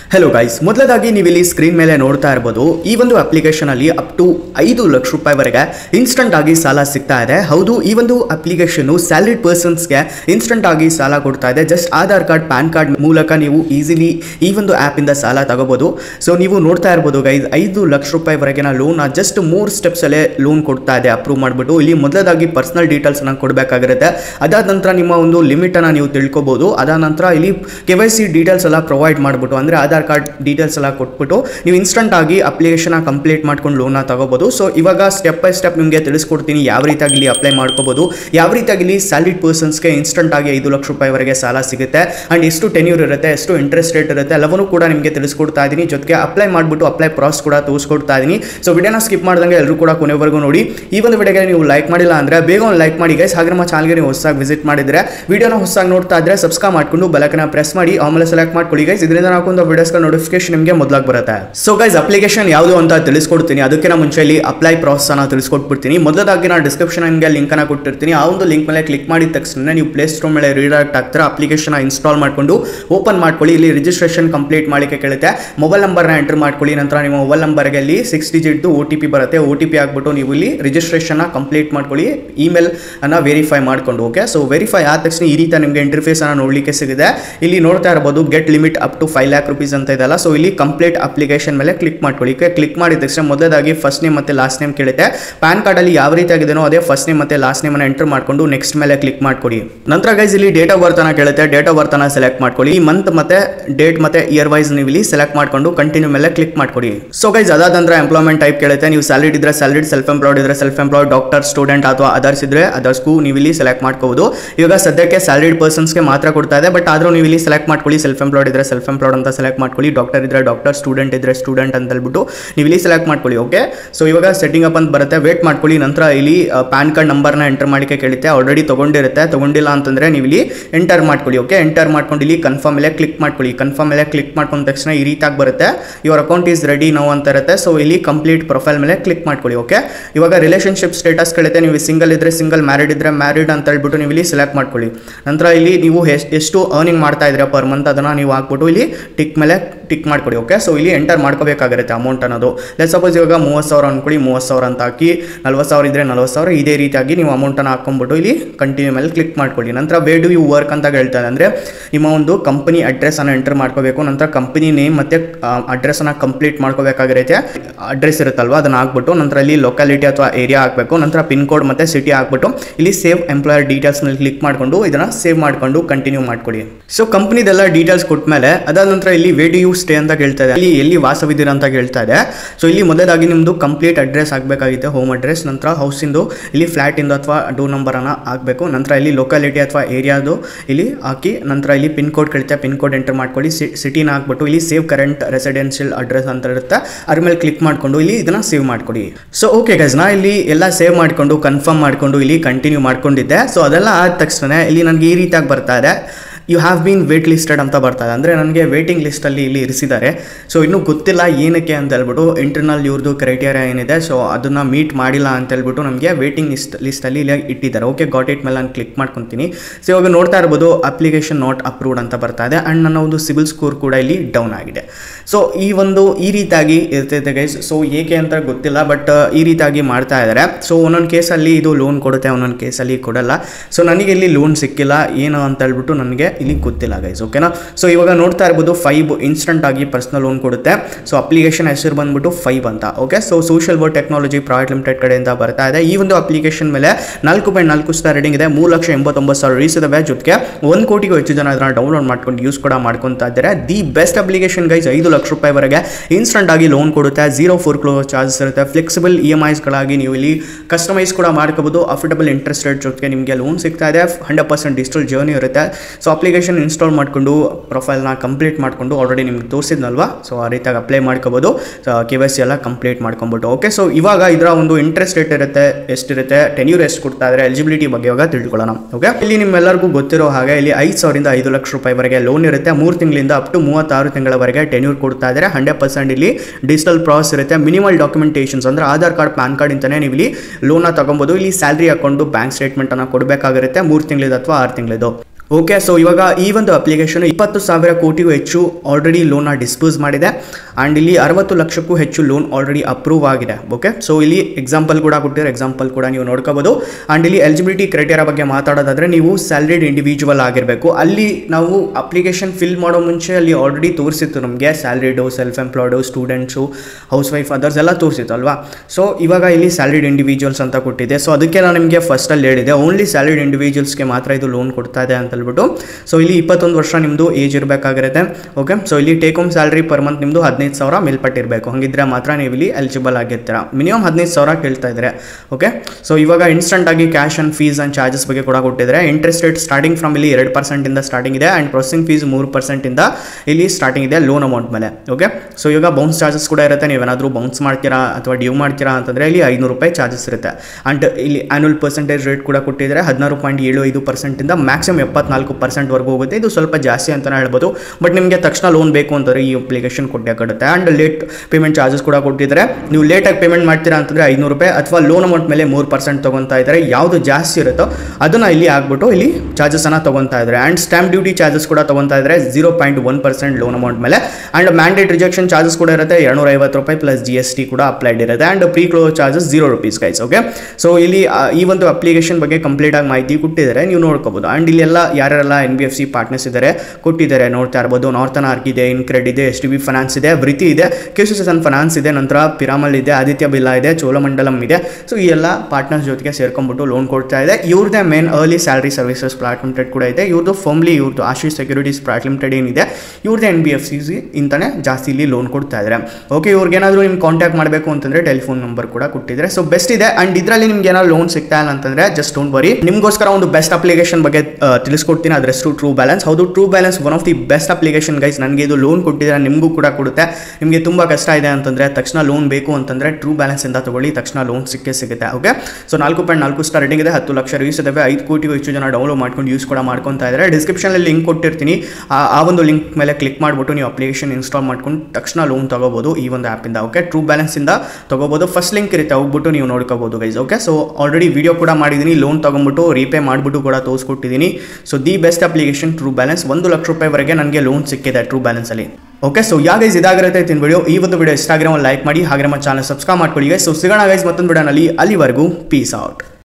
hello guys ಮೊದಲದಾಗಿ ನೀವು ಇಲ್ಲಿ screen ಮೇಲೆ ನೋಡ್ತಾ ಇರ್ಬೋದು ಈ ಒಂದು ಅಪ್ಲಿಕೇಶನ್ ಅಲ್ಲಿ ಅಪ್ ಟು ಐದು ಲಕ್ಷ ರೂಪಾಯಿವರೆಗೆ ಇನ್ಸ್ಟಂಟ್ ಆಗಿ ಸಾಲ ಸಿಗ್ತಾ ಇದೆ ಹೌದು ಈ ಒಂದು ಅಪ್ಲಿಕೇಶನ್ ಸ್ಯಾಲರಿಡ್ ಪರ್ಸನ್ಸ್ಗೆ ಇನ್ಸ್ಟಂಟ್ ಆಗಿ ಸಾಲ ಕೊಡ್ತಾ ಇದೆ just Aadhaar card PAN card ಮೂಲಕ ನೀವು ಈಸಿಲಿ ಈ ಒಂದು ಆ್ಯಪಿಂದ ಸಾಲ ತಗೋಬೋದು ಸೊ ನೀವು ನೋಡ್ತಾ ಇರ್ಬೋದು ಗೈಸ್ ಐದು ಲಕ್ಷ ರೂಪಾಯಿವರೆಗಿನ ಲೋನ್ ಜಸ್ಟ್ ಮೂರು ಸ್ಟೆಪ್ಸಲ್ಲೇ ಲೋನ್ ಕೊಡ್ತಾ ಇದೆ ಅಪ್ರೂವ್ ಮಾಡಿಬಿಟ್ಟು ಇಲ್ಲಿ ಮೊದಲದಾಗಿ ಪರ್ಸನಲ್ ಡೀಟೇಲ್ಸ್ನ ಕೊಡಬೇಕಾಗಿರುತ್ತೆ ಅದಾದ ನಂತರ ನಿಮ್ಮ ಒಂದು ಲಿಮಿಟನ್ನು ನೀವು ತಿಳ್ಕೊಬೋದು ಅದಾದ ನಂತರ ಇಲ್ಲಿ ಕೆ ವೈ ಸಿ ಡೀಟೇಲ್ಸ್ ಎಲ್ಲ ಪ್ರೊವೈಡ್ ಮಾಡಿಬಿಟ್ಟು ಅಂದರೆ ಆಧಾರ್ ಕಾರ್ಡ್ ಡೀಟೇಲ್ಸ್ ಎಲ್ಲ ಕೊಟ್ಬಿಟ್ಟು ನೀವು ಇನ್ಸ್ಟಂಟ್ ಆಗಿ ಅಪ್ಲಿಕೇಶನ್ ಕಂಪ್ಲೀಟ್ ಮಾಡ್ಕೊಂಡು ಲೋನ್ನ ತಗೋಬೋದು ಸೊ ಇವಾಗ ಸ್ಟೆಪ್ ಬೈ ಸ್ಟೆಪ್ ನಿಮಗೆ ತಿಳಿಸ್ಕೊಡ್ತೀನಿ ಯಾವ ರೀತಿಯಾಗಿ ಇಲ್ಲಿ ಅಪ್ಲೈ ಮಾಡ್ಕೋಬೋದು ಯಾವ ರೀತಿಯಾಗಿ ಇಲ್ಲಿ ಸ್ಯಾಲಿಡ್ ಪರ್ಸನ್ಸ್ಗೆ ಇನ್ಸ್ಟಂಟ್ ಆಗಿ ಐದು ಲಕ್ಷ ರೂಪಾಯಿವರೆಗೆ ಸಾಲ ಸಿಗುತ್ತೆ ಆ್ಯಂಡ್ ಎಷ್ಟು ಟೆನ್ಯೂರ್ ಇರುತ್ತೆ ಎಷ್ಟು ಇಂಟ್ರೆಸ್ಟ್ ರೇಟ್ ಇರುತ್ತೆ ಎಲ್ಲವನ್ನೂ ಕೂಡ ನಿಮಗೆ ತಿಳಿಸ್ಕೊಡ್ತಾ ಇದ್ದೀನಿ ಜೊತೆಗೆ ಅಪ್ಲೈ ಮಾಡಿಬಿಟ್ಟು ಅಪ್ಲೈ ಪ್ರಾಸ್ ಕೂಡ ತೋರಿಸ್ಕೊಡ್ತಾ ಇದ್ದೀನಿ ಸೊ ವಿಡಿಯೋನ ಸ್ಕಿಪ್ ಮಾಡ್ದಂಗೆ ಎಲ್ಲರೂ ಕೂಡ ಕೊನೆವರೆಗೂ ನೋಡಿ ಈ ಒಂದು ವಿಡಿಯೋಗೆ ನೀವು ಲೈಕ್ ಮಾಡಿಲ್ಲ ಅಂದರೆ ಬೇಗ ಒಂದು ಲೈಕ್ ಮಾಡಿ ಗೈಸ್ ಹಾಗೆ ನಮ್ಮ ಚಾನಲ್ಗೆ ನೀವು ಹೊಸದಾಗಿ ವಿಸಿಟ್ ಮಾಡಿದ್ರೆ ವಿಡಿಯೋನ ಹೊಸದಾಗಿ ನೋಡ್ತಾ ಇದ್ರೆ ಸಬ್ಸ್ಕ್ರೈಬ್ ಮಾಡ್ಕೊಂಡು ಬೆಲಕನ್ನ ಪ್ರೆಸ್ ಮಾಡಿ ಆಮೇಲೆ ಸೆಲೆಕ್ಟ್ ಮಾಡ್ಕೊಳ್ಳಿ ಗೈಸ್ ಇದರಿಂದ ನಾಕೊಂದು ವಿಡಿಯೋಸ್ಗೆ ನೋಟಿಫಿಕೇಶನ್ ನಿಮಗೆ ಮೊದಲಾಗಿ ಬರುತ್ತೆ ಸೊ ಗೈಸ್ ಅಪ್ಲಿಕೇಶನ್ ಯಾವುದು ಅಂತ ತಿಳಿಸ್ಕೊಡ್ತೀನಿ ಅದಕ್ಕಿಂತ ಮುಂಚೆ ಇಲ್ಲಿ ಅಪ್ಲೈ ಪ್ರಾಸೆಸ್ ಅನ್ನ ತಿಳಿಸ್ಕೊಟ್ಬಿಡ್ತೀನಿ ಮೊದಲಾಗಿ ನಾನು ಡಿಸ್ಕ್ರಿಪ್ಷನ್ ನಿಮಗೆ ಲಿಂಕ್ ಅನ್ನ ಕೊಟ್ಟಿರ್ತೀನಿ ಆ ಒಂದು ಲಿಂಕ್ ಮೇಲೆ ಕ್ಲಿಕ್ ಮಾಡಿದ ತಕ್ಷಣ ನೀವು ಪ್ಲೇ ಸ್ಟೋರ್ ಮೇಲೆ ರೀಡಾಕ್ಟ್ ಆಗ್ತಾರೆ ಅಪ್ಲಿಕೇಶನ್ ಇನ್ಸ್ಟಾಲ್ ಮಾಡ್ಕೊಂಡು ಓಪನ್ ಮಾಡ್ಕೊಳ್ಳಿ ಇಲ್ಲಿ ರಿಜಿಸ್ಟ್ರೇಷನ್ ಕಂಪ್ಲೀಟ್ ಮಾಡಲಿಕ್ಕೆ ಕೇಳುತ್ತೆ ಮೊಬೈಲ್ ನಂಬರ್ನ ಎಂಟರ್ ಮಾಡ್ಕೊಳ್ಳಿ ನಂತರ ನಿಮ್ಮ ಮೊಬೈಲ್ ನಂಬರ್ಗೆ ಅಲ್ಲಿ six digit O T P ಬರುತ್ತೆ ಒ ಟಿ ಪಿ ಆಗ್ಬಿಟ್ಟು ನೀವು ಇಲ್ಲಿ ರಿಜಿಸ್ಟ್ರೇಷನ್ ಕಂಪ್ಲೀಟ್ ಮಾಡ್ಕೊಳ್ಳಿ ಇಮೇಲ್ ಅನ್ನ ವೆರಿಫೈ ಮಾಡ್ಕೊಂಡು ಓಕೆ ಸೊ ವೆರಿಫೈ ಆದ ತಕ್ಷಣ ಈ ರೀತಿ ನಿಮಗೆ ಇಂಟರ್ಫೇಸ್ ಅನ್ನ ನೋಡಲಿಕ್ಕೆ ಸಿಗುತ್ತೆ ಇಲ್ಲಿ ನೋಡ್ತಾ ಇರಬಹುದು get limit up to five lakh rupees ಅಂತ ಇದೆಲ್ಲ ಸೊ ಇಲ್ಲಿ ಕಂಪ್ಲೀಟ್ ಅಪ್ಲಿಕೇಶನ್ ಮೇಲೆ ಕ್ಲಿಕ್ ಮಾಡ್ಕೊಳ್ಳಿ ಕ್ಲಿಕ್ ಮಾಡಿದ ತಕ್ಷಣ ಮೊದಲಾಗಿ ಫಸ್ಟ್ ನೇಮ್ ಮತ್ತೆ ಲಾಸ್ಟ್ ನೇಮ್ ಕೇಳುತ್ತೆ ಪ್ಯಾನ್ ಕಾರ್ಡ್ ಅಲ್ಲಿ ಯಾವ ರೀತಿ ಆಗಿದೆನೋ ಅದೇ ಫಸ್ಟ್ ನೇಮ್ ಮತ್ತೆ ಲಾಸ್ಟ್ ನೇಮ್ ಅನ್ನ ಎಂಟರ್ ಮಾಡ್ಕೊಂಡು ನೆಕ್ಸ್ಟ್ ಮೇಲೆ ಕ್ಲಿಕ್ ಮಾಡ್ಕೊಡಿ ನಂತರ ಗೈಸ್ ಇಲ್ಲಿ ಡೇಟ್ ಆಫ್ ಬರ್ತ್ ಅನ್ನ ಕೇಳುತ್ತೆ ಡೇಟ್ ಆಫ್ ಬರ್ತ್ ಅನ್ನ ಸೆಲೆಕ್ಟ್ ಮಾಡ್ಕೊಳ್ಳಿ ಈ ಮಂತ್ ಮತ್ತೆ ಡೇಟ್ ಮತ್ತೆ ಇಯರ್ ವೈಸ್ ನೀವು ಇಲ್ಲಿ ಸೆಲೆಕ್ಟ್ ಮಾಡ್ಕೊಂಡು ಕಂಟಿನ್ಯೂ ಮೇಲೆ ಕ್ಲಿಕ್ ಮಾಡ್ಕೊಡಿ ಸೊ ಗೈಸ್ ಅದಾದ ನಂತರ ಎಂಪ್ಲಾಯ್ಮೆಂಟ್ ಟೈಪ್ ಕೇಳುತ್ತೆ ನೀವು ಸ್ಯಾಲರಿಡ್ ಇದ್ರೆ ಸ್ಯಾಲರಿಡ್ ಸೆಲ್ಫ್ ಎಂಪ್ಲಾಯ್ಡ್ ಇದ್ರೆ ಸೆಲ್ಫ್ ಎಂಪ್ಲಾಯ್ಡ್ ಡಾಕ್ಟರ್ ಸ್ಟೂಡೆಂಟ್ ಅಥವಾ ಅದರ್ಸ್ ಇದ್ರೆ ಅದರ್ಸ್ಗೂ ನೀವು ಇಲ್ಲಿ ಸೆಲೆಕ್ಟ್ ಮಾಡ್ಕೋಬಹುದು ಇವಾಗ ಸದ್ಯಕ್ಕೆ ಸ್ಯಾಲರಿಡ್ ಪರ್ಸನ್ಸ್ಗೆ ಮಾತ್ರ ಕೊಡ್ತಾ ಇದೆ ಬಟ್ ಆದ್ರೂ ನೀವು ಇಲ್ಲಿ ಸೆಲೆಕ್ಟ್ ಮಾಡ್ಕೊಳ್ಳಿ ಸೆಲ್ಫ್ ಎಂಪ್ಲಾಯ್ಡ್ ಇದ್ರೆ ಸೆಲ್ಫ್ ಎಂಪ್ಲಾಯ್ಡ್ ಅಂತ ಸೆಲೆಕ್ಟ್ ಮಾಡ್ಕೊಳ್ಳಿ ಡಾಕ್ಟರ್ ಇದ್ರೆ ಡಾಕ್ಟರ್ ಸ್ಟೂಡೆಂಟ್ ಇದ್ರೆ ಸ್ಟೂಡೆಂಟ್ ಅಂತ ಹೇಳ್ಬಿಟ್ಟು ನೀವು ಇಲ್ಲಿ ಸೆಲೆಕ್ಟ್ ಮಾಡ್ಕೊಳ್ಳಿ ಓಕೆ ಸೊ ಇವಾಗ ಸೆಟ್ಟಿಂಗ್ ಅಪ್ ಅಂತ ಬರುತ್ತೆ ವೇಟ್ ಮಾಡ್ಕೊಳ್ಳಿ ನಂತರ ಇಲ್ಲಿ ಪ್ಯಾನ್ ಕಾರ್ಡ್ ನಂಬರ್ನ ಎಂಟರ್ ಮಾಡಿಕೆ ಕೇಳುತ್ತೆ ಆಲ್ರೆಡಿ ತಗೊಂಡಿರುತ್ತೆ ತಗೊಂಡಿಲ್ಲ ಅಂತಂದ್ರೆ ನೀವು ಇಲ್ಲಿ ಎಂಟರ್ ಮಾಡ್ಕೊಳ್ಳಿ ಓಕೆ ಎಂಟರ್ ಮಾಡ್ಕೊಂಡು ಇಲ್ಲಿ ಕನ್ಫರ್ಮ್ ಮೇಲೆ ಕ್ಲಿಕ್ ಮಾಡ್ಕೊಳ್ಳಿ ಕನ್ಫರ್ಮ್ ಮೇಲೆ ಕ್ಲಿಕ್ ಮಾಡ್ಕೊಂಡ ತಕ್ಷಣ ಈ ರೀತಿಯಾಗಿ ಬರುತ್ತೆ ಯುವರ್ ಅಕೌಂಟ್ ಈಸ್ ರೆಡಿ ನಾವು ಅಂತ ಇರುತ್ತೆ ಸೊ ಇಲ್ಲಿ ಕಂಪ್ಲೀಟ್ ಪ್ರೊಫೈಲ್ ಮೇಲೆ ಕ್ಲಿಕ್ ಮಾಡ್ಕೊಳ್ಳಿ ಓಕೆ ಇವಾಗ ರಿಲೇಶನ್ಶಿಪ್ ಸ್ಟೇಟಸ್ ಕೇಳುತ್ತೆ ನೀವು ಸಿಂಗಲ್ ಇದ್ರೆ ಸಿಂಗಲ್ ಮ್ಯಾರಿಡ್ ಇದ್ರೆ ಮ್ಯಾರಿಡ್ ಅಂತ ಹೇಳ್ಬಿಟ್ಟು ನೀವು ಇಲ್ಲಿ ಸೆಲೆಕ್ಟ್ ಮಾಡ್ಕೊಳ್ಳಿ ನಂತರ ಇಲ್ಲಿ ನೀವು ಎಷ್ಟ್- ಎಷ್ಟು ಅರ್ನಿಂಗ್ ಮಾಡ್ತಾ ಇದ್ರೆ ಪರ್ ಮಂತ್ ಅದನ್ನ ನೀವು ಹಾಕ್ಬಿಟ್ಟು ಇಲ್ಲಿ ಟಿಕ್ ಮೇಲೆ ಟಿಕ್ ಮಾಡ್ಕೊಡಿ ಓಕೆ ಸೊ ಇಲ್ಲಿ ಎಂಟರ್ ಮಾಡ್ಕೋಬೇಕಾಗಿರುತ್ತೆ ಅಮೌಂಟ್ ಅನ್ನೋದು ಲೆಟ್ ಸಪೋಸ್ ಇವಾಗ ಮೂವತ್ತು ಸಾವಿರ ಅನ್ಕೊಳ್ಳಿ ಮೂವತ್ತು ಸಾವಿರ ಅಂತ ಹಾಕಿ ನಲ್ವತ್ತು ಸಾವಿರ ಇದ್ರೆ ನಲ್ವತ್ತು ಸಾವಿರ ಇದೇ ರೀತಿಯಾಗಿ ನೀವು ಅಮೌಂಟನ್ನು ಹಾಕೊಂಡ್ಬಿಟ್ಟು ಇಲ್ಲಿ ಕಂಟಿನ್ಯೂ ಮೇಲೆ ಕ್ಲಿಕ್ ಮಾಡ್ಕೊಳ್ಳಿ ನಂತರ ವೇ ಡು ಯು ವರ್ಕ್ ಅಂತ ಹೇಳ್ತಾರೆ ಅಂದರೆ ನಿಮ್ಮ ಒಂದು ಕಂಪನಿ ಅಡ್ರೆಸ್ಸನ್ನು ಎಂಟರ್ ಮಾಡ್ಕೋಬೇಕು ನಂತರ ಕಂಪನಿ ನೇಮ್ ಮತ್ತು ಅಡ್ರೆಸ್ಸನ್ನು ಕಂಪ್ಲೀಟ್ ಮಾಡ್ಕೋಬೇಕಾಗಿರುತ್ತೆ ಅಡ್ರೆಸ್ ಇರುತ್ತಲ್ವ ಅದನ್ನು ಹಾಕ್ಬಿಟ್ಟು ನಂತರ ಇಲ್ಲಿ ಲೊಕ್ಯಾಲಿಟಿ ಅಥವಾ ಏರಿಯಾ ಹಾಕಬೇಕು ನಂತರ ಪಿನ್ ಕೋಡ್ ಮತ್ತು ಸಿಟಿ ಹಾಕ್ಬಿಟ್ಟು ಇಲ್ಲಿ ಸೇವ್ ಎಂಪ್ಲಾಯರ್ ಡೀಟೇಲ್ಸ್ನಲ್ಲಿ ಕ್ಲಿಕ್ ಮಾಡಿಕೊಂಡು ಇದನ್ನು ಸೇವ್ ಮಾಡಿಕೊಂಡು ಕಂಟಿನ್ಯೂ ಮಾಡ್ಕೊಳ್ಳಿ ಸೊ ಕಂಪ್ನಿದೆಲ್ಲ ಡೀಟೇಲ್ಸ್ ಕೊಟ್ಮೇಲೆ ಅದಾದ ನಂತರ ಇಲ್ಲಿ ವೇ ಡು ಯು ಸ್ಟೇ ಅಂತ ಕೇಳ್ತಾ ಇದೆ ಇಲ್ಲಿ ಎಲ್ಲಿ ವಾಸವಿದ್ದೀರಾ ಅಂತ ಕೇಳ್ತಾ ಇದೆ ಸೊ ಇಲ್ಲಿ ಮೊದಲಾಗಿ ನಿಮ್ಮದು ಕಂಪ್ಲೀಟ್ ಅಡ್ರೆಸ್ ಆಗಬೇಕಾಗಿದೆ ಹೋಮ್ ಅಡ್ರೆಸ್ ನಂತರ ಹೌಸಿಂದು ಇಲ್ಲಿ ಫ್ಲ್ಯಾಟಿಂದು ಅಥವಾ ಡೋ ನಂಬರನ್ನು ಹಾಕಬೇಕು ನಂತರ ಇಲ್ಲಿ ಲೊಕ್ಯಾಲಿಟಿ ಅಥವಾ ಏರಿಯಾದು ಇಲ್ಲಿ ಹಾಕಿ ನಂತರ ಇಲ್ಲಿ ಪಿನ್ ಕೋಡ್ ಕೇಳುತ್ತೆ ಪಿನ್ ಕೋಡ್ ಎಂಟರ್ ಮಾಡ್ಕೊಳ್ಳಿ ಸಿಟಿನ ಹಾಕ್ಬಿಟ್ಟು ಇಲ್ಲಿ ಸೇವ್ ಕರೆಂಟ್ ರೆಸಿಡೆನ್ಷಿಯಲ್ ಅಡ್ರೆಸ್ ಅಂತ ಇರುತ್ತೆ ಅದ್ರ ಮೇಲೆ ಕ್ಲಿಕ್ ಮಾಡಿಕೊಂಡು ಇಲ್ಲಿ ಇದನ್ನ ಸೇವ್ ಮಾಡ್ಕೊಡಿ ಸೊ ಓಕೆ ಗೈಸ್ ನಾ ಇಲ್ಲಿ ಎಲ್ಲ ಸೇವ್ ಮಾಡಿಕೊಂಡು ಕನ್ಫರ್ಮ್ ಮಾಡಿಕೊಂಡು ಇಲ್ಲಿ ಕಂಟಿನ್ಯೂ ಮಾಡ್ಕೊಂಡಿದ್ದೆ ಸೊ ಅದೆಲ್ಲ ಆದ ತಕ್ಷಣ ಇಲ್ಲಿ ನನಗೆ ಈ ರೀತಿಯಾಗಿ ಬರ್ತಾ ಇದೆ you have been wait listed ಅಂತ ಬರ್ತಾ ಇದೆ ಅಂದರೆ ನನಗೆ ವೇಟಿಂಗ್ ಲಿಸ್ಟಲ್ಲಿ ಇಲ್ಲಿ ಇರಿಸಿದ್ದಾರೆ ಸೊ ಇನ್ನೂ ಗೊತ್ತಿಲ್ಲ ಏನಕ್ಕೆ ಅಂತ ಹೇಳ್ಬಿಟ್ಟು ಇಂಟರ್ನಲ್ ಇವ್ರದ್ದು ಕ್ರೈಟೇರಿಯಾ ಏನಿದೆ ಸೊ ಅದನ್ನು ಮೀಟ್ ಮಾಡಿಲ್ಲ ಅಂತ ಹೇಳ್ಬಿಟ್ಟು ನಮಗೆ ವೇಟಿಂಗ್ ಲಿಸ್ಟ್ ಲಿಸ್ಟಲ್ಲಿ ಇಲ್ಲಿ ಇಟ್ಟಿದ್ದಾರೆ ಓಕೆ ಗಾಟ್ ಇಟ್ ಮೇಲೆ ನಾನು ಕ್ಲಿಕ್ ಮಾಡ್ಕೊತೀನಿ ಸೊ ಇವಾಗ ನೋಡ್ತಾ ಇರ್ಬೋದು ಅಪ್ಲಿಕೇಶನ್ ನಾಟ್ ಅಪ್ರೂವ್ಡ್ ಅಂತ ಬರ್ತಾ ಇದೆ ಆ್ಯಂಡ್ ನನ್ನ ಒಂದು ಸಿಬಿಲ್ ಸ್ಕೋರ್ ಕೂಡ ಇಲ್ಲಿ ಡೌನ್ ಆಗಿದೆ ಸೊ ಈ ಒಂದು ಈ ರೀತಿಯಾಗಿ ಇರ್ತೈತೆ ಗೈಸ್ ಸೊ ಏಕೆ ಅಂತ ಗೊತ್ತಿಲ್ಲ ಬಟ್ ಈ ರೀತಿಯಾಗಿ ಮಾಡ್ತಾ ಇದ್ದಾರೆ ಸೊ ಒಂದೊಂದು ಕೇಸಲ್ಲಿ ಇದು ಲೋನ್ ಕೊಡುತ್ತೆ ಒಂದೊಂದು ಕೇಸಲ್ಲಿ ಕೊಡಲ್ಲ ಸೊ ನನಗೆ ಇಲ್ಲಿ ಲೋನ್ ಸಿಕ್ಕಿಲ್ಲ ಏನು ಅಂತ ಹೇಳ್ಬಿಟ್ಟು ನನಗೆ ಇಲ್ಲಿ ಗೊತ್ತಿಲ್ಲ ಗೈಸ್ ಓಕೆನಾ ಸೊ ಇವಾಗ ನೋಡ್ತಾ ಇರ್ಬೋದು ಫೈವ್ ಇನ್ಸ್ಟಂಟ್ ಆಗಿ ಪರ್ಸನಲ್ ಲೋನ್ ಕೊಡುತ್ತೆ ಸೊ ಅಪ್ಲಿಕೇಶನ್ ಹೆಸರು ಬಂದ್ಬಿಟ್ಟು ಫೈವ್ ಅಂತ okay so social word technology private limited ಕಡೆಯಿಂದ ಬರ್ತಾ ಇದೆ ಈ ಒಂದು ಅಪ್ಲಿಕೇಶನ್ ಮೇಲೆ ನಾಲ್ಕು ಪಾಯಿಂಟ್ ನಾಲ್ಕು ಸ್ಟಾರ್ ರೇಟಿಂಗ್ ಇದೆ ಮೂರು ಲಕ್ಷ ಎಂಬತ್ತೊಂಬತ್ತು ಸಾವಿರ ರೀಸ್ ಇದಾವೆ ಜೊತೆಗೆ ಒಂದು ಕೋಟಿಗೂ ಹೆಚ್ಚು ಜನ ಅದನ್ನ ಡೌನ್ಲೋಡ್ ಮಾಡ್ಕೊಂಡು ಯೂಸ್ ಕೂಡ ಮಾಡ್ಕೊತಾ ಇದ್ದಾರೆ ದಿ ಬೆಸ್ಟ್ ಅಪ್ಲಿಕೇಶನ್ ಗೈಸ್ ಐದು ಲಕ್ಷ ರೂಪಾಯಿವರೆಗೆ ಇನ್ಸ್ಟಂಟ್ ಆಗಿ ಲೋನ್ ಕೊಡುತ್ತೆ ಜೀರೋ ಫೋರ್ ಕ್ಲೋ ಚಾರ್ಜಸ್ ಇರುತ್ತೆ ಫ್ಲೆಕ್ಸಿಬಲ್ ಇ ಎಮ್ ಐಸ್ಗಳಾಗಿ ನೀವು ಇಲ್ಲಿ ಕಸ್ಟಮೈಸ್ ಕೂಡ ಮಾಡ್ಕೋಬೋದು ಅಫೋರ್ಡಬಲ್ ಇಂಟ್ರೆಸ್ಟ್ ರೇಟ್ ಜೊತೆಗೆ ನಿಮಗೆ ಲೋನ್ ಸಿಗ್ತಾ ಇದೆ ಹಂಡ್ರೆಡ್ ಪರ್ಸೆಂಟ್ ಡಿಜಿಟಲ್ ಜರ್ನಿ ಇರುತ್ತೆ ಸೊ ಅಪ್ಲಿಕೇಶನ್ ಇನ್ಸ್ಟಾಲ್ ಮಾಡಿಕೊಂಡು ಪ್ರೊಫೈಲ್ನ ಕಂಪ್ಲೀಟ್ ಮಾಡಿಕೊಂಡು ಆಲ್ರೆಡಿ ನಿಮ್ಗೆ ತೋರಿಸಿದ್ನಲ್ವಾ ಸೊ ಆ ರೀತಿಯಾಗಿ ಅಪ್ಲೈ ಮಾಡ್ಕೋಬೋದು ಕೆ ವೈ ಸಿ ಎಲ್ಲ ಕಂಪ್ಲೀಟ್ ಮಾಡ್ಕೊಂಬಿಟ್ಟು ಓಕೆ ಸೊ ಇವಾಗ ಇದರ ಒಂದು ಇಂಟ್ರೆಸ್ಟ್ ರೇಟ್ ಇರುತ್ತೆ ಎಷ್ಟಿರುತ್ತೆ ಟೆನ್ಯೂರ್ ಎಷ್ಟು ಕೊಡ್ತಾ ಇದ್ದಾರೆ ಎಲಿಜಿಬಿಲಿಟಿ ಬಗ್ಗೆ ಇವಾಗ ತಿಳ್ಕೊಳ್ಳೋಣ ಓಕೆ ಇಲ್ಲಿ ನಿಮ್ಮೆಲ್ಲರಿಗೂ ಗೊತ್ತಿರೋ ಹಾಗೆ ಇಲ್ಲಿ ಐದು ಸಾವಿರದಿಂದ ಐದು ಲಕ್ಷ ರೂಪಾಯಿವರೆಗೆ ಲೋನ್ ಇರುತ್ತೆ ಮೂರು ತಿಂಗಳಿಂದ ಅಪ್ ಟು ಮೂವತ್ತಾರು ತಿಂಗಳವರೆಗೆ ಟೆನ್ಯೂರ್ ಕೊಡ್ತಾ ಇದ್ದಾರೆ ಹಂಡ್ರೆಡ್ ಪರ್ಸೆಂಟ್ ಇಲ್ಲಿ ಡಿಜಿಟಲ್ ಪ್ರಾಸೆಸ್ ಇರುತ್ತೆ ಮಿನಿಮಲ್ ಡಾಕ್ಯುಮೆಂಟೇಷನ್ಸ್ ಅಂದ್ರೆ ಆಧಾರ್ ಕಾರ್ಡ್ ಪ್ಯಾನ್ ಕಾರ್ಡ್ ಇಂತಾನೆ ನೀವು ಇಲ್ಲಿ ಲೋನ ತಗೊಬೋದು ಇಲ್ಲಿ ಸ್ಯಾಲ್ರಿ ಹಾಕೊಂಡು ಬ್ಯಾಂಕ್ ಸ್ಟೇಟ್ಮೆಂಟ್ ಅನ್ನ ಕೊಡಬೇಕಾಗಿರುತ್ತೆ ಮೂರು ತಿಂಗಳಿದ್ದು ಅಥವಾ ಆರು ತಿಂಗಳಿದ್ದು ಓಕೆ ಸೊ ಇವಾಗ ಈ ಒಂದು ಅಪ್ಲಿಕೇಶನ್ ಇಪ್ಪತ್ತು ಸಾವಿರ ಕೋಟಿಗೂ ಹೆಚ್ಚು ಆಲ್ರೆಡಿ ಲೋನ್ನ ಡಿಸ್ಪೋಸ್ ಮಾಡಿದೆ ಆ್ಯಂಡ್ ಇಲ್ಲಿ ಅರವತ್ತು ಲಕ್ಷಕ್ಕೂ ಹೆಚ್ಚು ಲೋನ್ ಆಲ್ರೆಡಿ ಅಪ್ರೂವ್ ಆಗಿದೆ ಓಕೆ ಸೊ ಇಲ್ಲಿ ಎಕ್ಸಾಂಪಲ್ ಕೂಡ ಕೊಟ್ಟಿರೋ ಎಕ್ಸಾಂಪಲ್ ಕೂಡ ನೀವು ನೋಡ್ಕೋಬೋದು ಆ್ಯಂಡ್ ಇಲ್ಲಿ ಎಲಿಜಿಬಿಲಿಟಿ ಕ್ರೈಟೇರಿಯಾ ಬಗ್ಗೆ ಮಾತಾಡೋದಾದ್ರೆ ನೀವು ಸ್ಯಾಲ್ರಿಡ್ ಇಂಡಿವಿಜುವಲ್ ಆಗಿರಬೇಕು ಅಲ್ಲಿ ನಾವು ಅಪ್ಲಿಕೇಶನ್ ಫಿಲ್ ಮಾಡೋ ಮುಂಚೆ ಅಲ್ಲಿ ಆಲ್ರೆಡಿ ತೋರಿಸಿತ್ತು ನಮಗೆ salaried self employed students housewife others ಎಲ್ಲ ತೋರಿಸಿತ್ತು ಅಲ್ವಾ ಸೊ ಇವಾಗ ಇಲ್ಲಿ ಸ್ಯಾಲ್ರಿಡ್ ಇಂಡಿವಿಜುವಲ್ಸ್ ಅಂತ ಕೊಟ್ಟಿದೆ ಸೊ ಅದಕ್ಕೆ ನಾನು ನಿಮಗೆ ಫಸ್ಟಲ್ಲಿ ಹೇಳಿದೆ ಓನ್ಲಿ ಸ್ಯಾಲ್ರಿಡ್ ಇಂಡಿವಿಜುವಲ್ಸ್ಗೆ ಮಾತ್ರ ಇದು ಲೋನ್ ಕೊಡ್ತಾ ಇದೆ ಅಂತ ಹೇಳ್ಬಿಟ್ಟು ಸೊ ಇಲ್ಲಿ ಇಪ್ಪತ್ತೊಂದು ವರ್ಷ ನಿಮ್ಮದು ಏಜ್ ಇರಬೇಕಾಗಿರುತ್ತೆ ಓಕೆ ಸೊ ಇಲ್ಲಿ take home salary per month ನಿಮ್ಮದು ಹದಿನೈದು ಸಾವಿರ ಮೇಲ್ಪಟ್ಟಿರಬೇಕು ಹಂಗಿದ್ರೆ ಮಾತ್ರ ನೀವು ಇಲ್ಲಿ ಎಲಿಜಿಬಲ್ ಆಗಿರ್ತೀರ ಮಿನಿಮಮ್ ಹದಿನೈದು ಸಾವಿರ ಕೇಳ್ತಾ ಇದ್ದಾರೆ ಓಕೆ ಸೊ ಇವಾಗ ಇನ್ಸ್ಟಂಟ್ ಆಗಿ cash and fees and charges ಬಗ್ಗೆ ಕೂಡ ಕೊಟ್ಟಿದ್ದಾರೆ ಇಂಟ್ರೆಸ್ಟ್ ರೇಟ್ ಸ್ಟಾರ್ಟಿಂಗ್ ಫ್ರಮ್ ಇಲ್ಲಿ ಎರಡು ಪರ್ಸೆಂಟಿಂದ ಸ್ಟಾರ್ಟಿಂಗ್ ಇದೆ ಆ್ಯಂಡ್ ಪ್ರೊಸೆಸಿಂಗ್ ಫೀಸ್ ಮೂರು ಪರ್ಸೆಂಟಿಂದ ಇಲ್ಲಿ ಸ್ಟಾರ್ಟಿಂಗ್ ಇದೆ ಲೋನ್ ಅಮೌಂಟ್ ಮೇಲೆ ಓಕೆ ಸೊ ಇವಾಗ ಬೌನ್ಸ್ ಚಾರ್ಜಸ್ ಕೂಡ ಇರುತ್ತೆ ನೀವೇನಾದರೂ ಬೌನ್ಸ್ ಮಾಡ್ತೀರಾ ಅಥವಾ ಡ್ಯೂ ಮಾಡ್ತೀರಾ ಅಂತಂದರೆ ಇಲ್ಲಿ ಐನೂರು ರೂಪಾಯಿ ಚಾರ್ಜಸ್ ಇರುತ್ತೆ ಆ್ಯಂಡ್ ಇಲ್ಲಿ ಆ್ಯನುವಲ್ ಪರ್ಸೆಂಟೇಜ್ ರೇಟ್ ಕೂಡ ಕೊಟ್ಟಿದ್ದಾರೆ ಹದಿನಾರು ಪಾಯಿಂಟ್ ಏಳು ಐದು ಪರ್ಸೆಂಟಿಂದ ಮ್ಯಾಕ್ಸಿಮಮ್ ಎಪ್ಪತ್ನಾಲ್ಕು ಪರ್ಸೆಂಟ್ವರೆಗೂ ಹೋಗುತ್ತೆ ಇದು ಸ್ವಲ್ಪ ಜಾಸ್ತಿ ಅಂತಲೇ ಹೇಳ್ಬೋದು ಬಟ್ ನಿಮಗೆ ತಕ್ಷಣ ಲೋನ್ ಬೇಕು ಅಂತಂದರೆ ಈ ಅಪ್ಲಿಕೇಶನ್ ಕೊಟ್ಟೆ ಕೊಡುತ್ತೆ ಆ್ಯಂಡ್ ಲೇಟ್ ಪೇಮೆಂಟ್ ಚಾರ್ಜಸ್ ಕೂಡ ಕೊಟ್ಟಿದ್ದಾರೆ ನೀವು ಲೇಟಾಗಿ ಪೇಮೆಂಟ್ ಮಾಡ್ತೀರಾ ಅಂತಂದರೆ ಐನೂರು ರೂಪಾಯಿ ಅಥವಾ ಲೋನ್ ಅಮೌಂಟ್ ಮೇಲೆ ಮೂರು ಪರ್ಸೆಂಟ್ ತೊಗೊತಾ ಇದ್ದಾರೆ ಯಾವುದು ಜಾಸ್ತಿ ಇರುತ್ತೋ ಅದನ್ನು ಇಲ್ಲಿ ಆಗ್ಬಿಟ್ಟು ಇಲ್ಲಿ ಚಾರ್ಜಸನ್ನು ತೊಗೊತಾ ಇದ್ದಾರೆ ಆ್ಯಂಡ್ ಸ್ಟ್ಯಾಂಪ್ ಡ್ಯೂಟಿ ಚಾರ್ಜಸ್ ಕೂಡ ತೊಗೊತಾ ಇದ್ದಾರೆ zero point one percent loan amount ಮೇಲೆ ಆ್ಯಂಡ್ ಮ್ಯಾಂಡೇಟ್ ರಿಜೆಕ್ಷನ್ ಚಾರ್ಜಸ್ ಕೂಡ ಇರುತ್ತೆ ಎರಡುನೂರ ಐವತ್ತು ರೂಪಾಯಿ ಪ್ಲಸ್ ಜಿ ಎಸ್ ಟಿ ಕೂಡ ಅಪ್ಲೈಡ್ ಇರುತ್ತೆ and pre close charges zero rupees guys okay so ಇಲ್ಲಿ ಆ, ಈ ಒಂದು ಅಪ್ಲಿಕೇಶನ್ ಬಗ್ಗೆ ಕಂಪ್ಲೀಟ್ ಆಗಿ ಮಾಹಿತಿ ಕೊಟ್ಟಿದ್ದಾರೆ ನೀವು ನೋಡ್ಕೋಬೋದು ಆ್ಯಂಡ್ ಇಲ್ಲೆಲ್ಲ ಯಾರ್ಯಾರೆಲ್ಲ N B F C partners ಇದ್ದಾರೆ ಕೊಟ್ಟಿದ್ದಾರೆ ನೋಡ್ತಾ ಇರ್ಬೋದು ನಾರ್ತನ್ ಆರ್ಕ್ ಇದೆ ಇನ್ಕ್ರೆಡ್ ಇದೆ ಎಸ್ ಟಿ ಬಿ ಫೈನಾನ್ಸ್ ಇದೆ ವೃತ್ತಿ ಇದೆ ಕೆಸುಸನ್ ಫೈನಾನ್ಸ್ ಇದೆ ನಂತರ ಪಿರಾಮಲ್ ಇದೆ ಆದಿತ್ಯ ಬಿರ್ಲಾ ಇದೆ ಚೋಳಮಂಡಲಂ ಇದೆ ಸೊ ಈ ಎಲ್ಲ ಪಾರ್ಟ್ನರ್ಸ್ ಜೊತೆಗೆ ಸೇರ್ಕೊಂಡ್ಬಿಟ್ಟು ಲೋನ್ ಕೊಡ್ತಾ ಇದೆ ಇವ್ರದ್ದೇ main early salary services private limited ಕೂಡ ಇದೆ ಇವ್ರದ್ದು ಫೋಮ್ಲಿ ಇವ್ರದ್ದು ಆಶೀಶ್ ಸೆಕ್ಯೂರಿಟೀಸ್ ಪ್ರೈವೇಟ್ ಲಿಮಿಟೆಡ್ ಏನಿದೆ ಇವ್ರದ್ದು ಎನ್ ಬಿ ಎಫ್ ಸಿ ಇಂತಾನೆ ಜಾಸ್ತಿ ಇಲ್ಲಿ ಲೋನ್ ಕೊಡ್ತಾ ಇದ್ದಾರೆ ಓಕೆ ಇವ್ರಿಗೇನಾದರೂ ನಿಮ್ಗೆ ಕಾಂಟ್ಯಾಕ್ಟ್ ಮಾಡಬೇಕು ಅಂತಂದ್ರೆ ಟೆಲಿಫೋನ್ ನಂಬರ್ ಕೂಡ ಕೊಟ್ಟಿದ್ದಾರೆ ಸೊ ಬೆಸ್ಟ್ ಇದೆ ಅಂಡ್ ಇದರಲ್ಲಿ ನಿಮ್ಗೆ ಏನಾದ್ರು ಲೋನ್ ಸಿಗ್ತಾ ಇಲ್ಲ ಅಂತಂದ್ರೆ ಜಸ್ಟ್ ಡೋಂಟ್ ವರಿ ನಿಮಗೋಸ್ಕರ ಒಂದು ಬೆಸ್ಟ್ ಅಪ್ಲಿಕೇಶನ್ ಬಗ್ಗೆ ಆ, ತಿಳಿಸ್ಕೊಡ್ತೀನಿ ಅದ್ರ ಹೆಸರು ಟ್ರೂ ಬ್ಯಾಲೆನ್ಸ್ ಹೌದು true balance one of the best application guys ನನಗೆ ಇದು ಲೋನ್ ಕೊಟ್ಟಿದ್ದಾರೆ ನಿಮಗೂ ಕೂಡ ಕೊಡುತ್ತೆ ನಿಮಗೆ ತುಂಬ ಕಷ್ಟ ಇದೆ ಅಂತಂದ್ರೆ ತಕ್ಷಣ ಲೋನ್ ಬೇಕು ಅಂತಂದ್ರೆ ಟ್ರೂ ಬ್ಯಾಲೆನ್ಸ್ ಇಂದ ತಗೊಳ್ಳಿ ತಕ್ಷಣ ಲೋನ್ ಸಿಕ್ಕೇ ಸಿಗುತ್ತೆ ಓಕೆ ಸೊ ನಾಲ್ಕು ಪಾಯಿಂಟ್ ನಾಲ್ಕು ಸ್ಟಾರ್ ರೇಟಿಂಗ್ ಇದೆ ಹತ್ತು ಲಕ್ಷ ರಿವ್ಯೂಸ್ ಇದಾವೆ ಐದು ಕೋಟಿಗೂ ಹೆಚ್ಚು ಜನ ಡೌನ್ಲೋಡ್ ಮಾಡ್ಕೊಂಡು ಯೂಸ್ ಕೂಡ ಮಾಡ್ಕೊತಾ ಇದ್ದಾರೆ ಡಿಸ್ಕ್ರಿಪ್ಷನಲ್ಲಿ ಲಿಂಕ್ ಕೊಟ್ಟಿರ್ತೀನಿ ಆ- ಆ ಒಂದು ಲಿಂಕ್ ಮೇಲೆ ಕ್ಲಿಕ್ ಮಾಡಿಬಿಟ್ಟು ನೀವು ಅಪ್ಲಿಕೇಶನ್ ಇನ್ಸ್ಟಾಲ್ ಮಾಡ್ಕೊಂಡು ತಕ್ಷಣ ಲೋನ್ ತಗೋಬೋದು ಈ ಒಂದು ಆ್ಯಪಿಂದ ಓಕೆ ಟ್ರೂ ಬ್ಯಾಲೆನ್ಸಿಂದ ತಗೋಬೋದು ಫಸ್ಟ್ ಲಿಂಕ್ ಇರುತ್ತೆ ಹೋಗ್ಬಿಟ್ಟು ನೀವು ನೋಡ್ಕೋಬೋದು guys okay so already video ಕೂಡ ಮಾಡಿದ್ದೀನಿ ಲೋನ್ ತಗೊಂಬಿಟ್ಟು ರೀಪೇ ಮಾಡಿಬಿಟ್ಟು ಕೂಡ ತೋರಿಸ್ಕೊಟ್ಟಿದ್ದೀನಿ so the best application true balance ಒಂದು ಲಕ್ಷ ರೂಪಾಯಿವರೆಗೆ ನನಗೆ ಲೋನ್ ಸಿಕ್ಕಿದೆ ಟ್ರೂ ಬ್ಯಾಲೆನ್ಸಲ್ಲಿ ಓಕೆ ಸೊ ಯಾ ಗೈಸ್ ಇದಾಗಿರುತ್ತೆ ಇತ್ತಿನ ವಿಡಿಯೋ ಈ ಒಂದು ವಿಡಿಯೋ ಇಷ್ಟ ಆಗಿರೋ ಲೈಕ್ ಮಾಡಿ ಹಾಗೆ ನಮ್ಮ ಚಾನಲ್ ಸಬ್ಸ್ಕ್ರೈಬ್ ಮಾಡ್ಕೊಳ್ಳಿ ಸೊ ಸಿಗೋಣ ಗೈಸ್ ಮತ್ತೊಂದು ವಿಡಿಯೋನಲ್ಲಿ ಅಲ್ಲಿವರೆಗೂ ಪೀಸ್ ಔಟ್